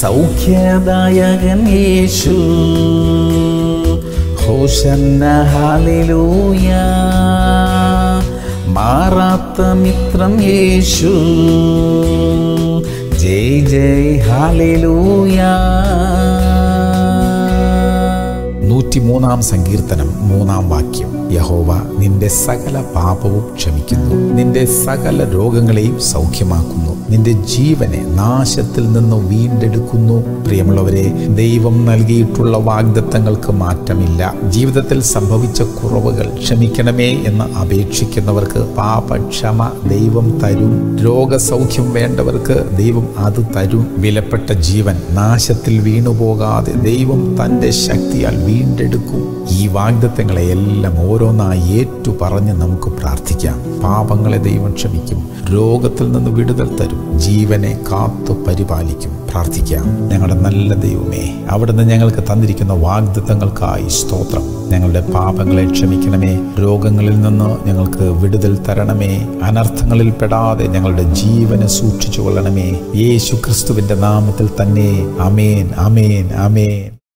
സൗഖ്യദായകൻ യേശു ഹോശന്ന hallelujah മാറാത്ത മിത്രം യേശു ജയ് ജയ് hallelujah നൂറ്റിമൂന്നാം സങ്കീർത്തനം മൂന്നാം വാക്യം യഹോവ നിന്റെ സകല പാപവും ക്ഷമിക്കുന്നു നിന്റെ സകല രോഗങ്ങളെയും സൗഖ്യമാക്കുന്നു നിന്റെ ജീവനെ നാശത്തിൽ നിന്ന് വീണ്ടെടുക്കുന്നു പ്രിയമുള്ളവരെ ദൈവം നൽകിയിട്ടുള്ള വാഗ്ദത്തങ്ങൾക്ക് മാറ്റമില്ല ജീവിതത്തിൽ സംഭവിച്ച കുറവുകൾ ക്ഷമിക്കണമേ എന്ന് അപേക്ഷിക്കുന്നവർക്ക് പാപക്ഷമ ദൈവം തരും രോഗസൗഖ്യം വേണ്ടവർക്ക് ദൈവം അത് തരും വിലപ്പെട്ട ജീവൻ നാശത്തിൽ വീണുപോകാതെ ദൈവം തൻ്റെ ശക്തിയാൽ വീണ്ടെടുക്കും ഈ വാഗ്ദത്തങ്ങളെ എല്ലാം ഓരോന്നായി ഏറ്റു പറഞ്ഞ് നമുക്ക് പ്രാർത്ഥിക്കാം പാപങ്ങളെ ദൈവം ക്ഷമിക്കും രോഗത്തിൽ നിന്ന് വിടുതൽ തരും ജീവനെ കാത്തു പരിപാലിക്കും പ്രാർത്ഥിക്കാം ഞങ്ങളുടെ നല്ല ദൈവമേ അവിടുന്ന് ഞങ്ങൾക്ക് തന്നിരിക്കുന്ന വാഗ്ദത്തങ്ങൾക്കായി സ്തോത്രം ഞങ്ങളുടെ പാപങ്ങളെ ക്ഷമിക്കണമേ രോഗങ്ങളിൽ നിന്ന് ഞങ്ങൾക്ക് വിടുതൽ തരണമേ അനർത്ഥങ്ങളിൽ പെടാതെ ഞങ്ങളുടെ ജീവനെ സൂക്ഷിച്ചു കൊള്ളണമേ യേശു ക്രിസ്തുവിന്റെ നാമത്തിൽ തന്നെ അമേൻ അമേൻ അമേൻ